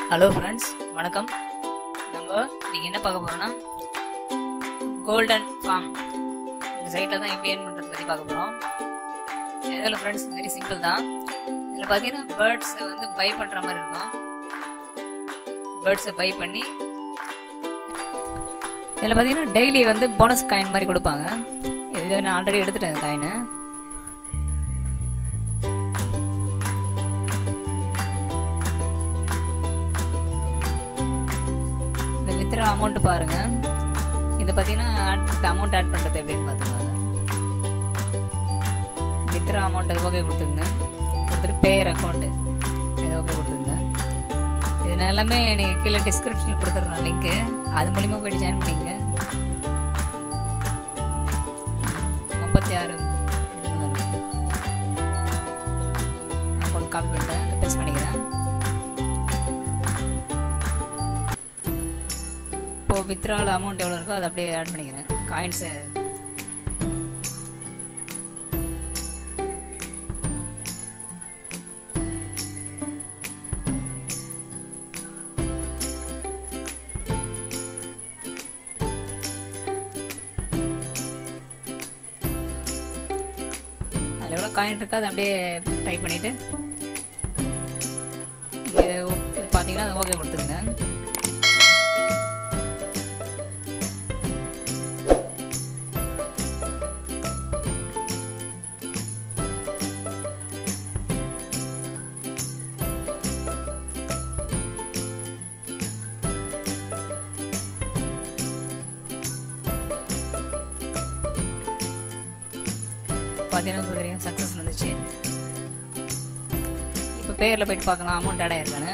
hello friends வணக்கம் நம்ம நீங்கள் என்ன பார்க்க போகிறோம்னா கோல்டன் ஃபார்ம் இந்த சைட்டில் தான் எப்படி ஏர்ன் பண்ணுறது பற்றி பார்க்க போகிறோம் இதில் ஃப்ரெண்ட்ஸ் வெரி சிம்பிள் தான் இதில் பார்த்தீங்கன்னா பேர்ட்ஸை வந்து பை பண்ணுற மாதிரி இருக்கும் பேர்ட்ஸை பை பண்ணி இதில் பார்த்தீங்கன்னா டெய்லி வந்து போனஸ் காயின் மாதிரி கொடுப்பாங்க இது நான் ஆல்ரெடி எடுத்துட்டேன் இந்த காயினை இந்த வித்ரா அமௌண்ட் பாருங்க இது பார்த்தீங்கன்னா அமௌண்ட் ஆட் பண்ணுறது எப்படின்னு பார்த்துக்கோங்க வித்ரா அமௌண்ட் ஓகே கொடுத்துருங்க கொடுத்துட்டு பேர் அக்கௌண்ட்டு இது ஓகே கொடுத்துருங்க இது நான் எல்லாமே நீங்கள் கீழே டிஸ்கிரிப்ஷனில் கொடுத்துருந்தேன் லிங்க்கு அது மூலிமா போயிட்டு ஜாயின் பண்ணிங்க முப்பத்தி ஆறு அக்கௌண்ட் காப்பி பண்ணிட்டேன் பேஸ்ட் பண்ணிக்கிறேன் இப்போ வித்ரால் அமௌண்ட் எவ்வளோ இருக்கோ அதை அப்படியே ஆட் பண்ணிக்கிறேன் காயின்ஸு அதில் எவ்வளோ காயின் இருக்கோ அதை அப்படியே டைப் பண்ணிவிட்டு இது இது பார்த்தீங்கன்னா அது ஓகே கொடுத்துருங்க பார்த்தீங்கன்னா தெரியும் சக்ஸஸ் வந்துச்சு இப்போ பேரில் போயிட்டு பார்க்கலாம் அமௌண்ட் ஆட் ஆயிருக்கானு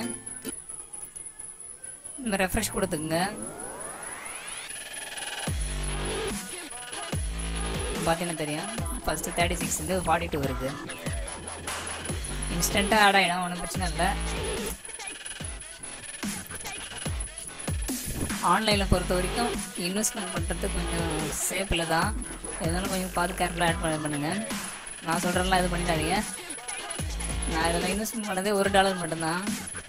இந்த ரெஃப்ரெஷ் கொடுத்துக்குங்க பார்த்தீங்கன்னா தெரியும் ஃபஸ்ட்டு தேர்ட்டி சிக்ஸ் வந்து ஃபார்ட்டி டூ இருக்குது இன்ஸ்டண்ட்டாக ஆட் ஆகிடும் ஒன்றும் பிரச்சனை இல்லை ஆன்லைனில் பொறுத்த வரைக்கும் இன்வெஸ்ட்மெண்ட் பண்ணுறது கொஞ்சம் சேஃபில் தான் இருந்தாலும் கொஞ்சம் பார்த்து கேர்ஃபுல்லாக ஆட் பண்ண பண்ணுங்கள் நான் சொல்கிறேன்லாம் இது பண்ணிடாதீங்க நான் இதில் இன்வெஸ்ட்மெண்ட் பண்ணதே ஒரு டாலர் மட்டும்தான்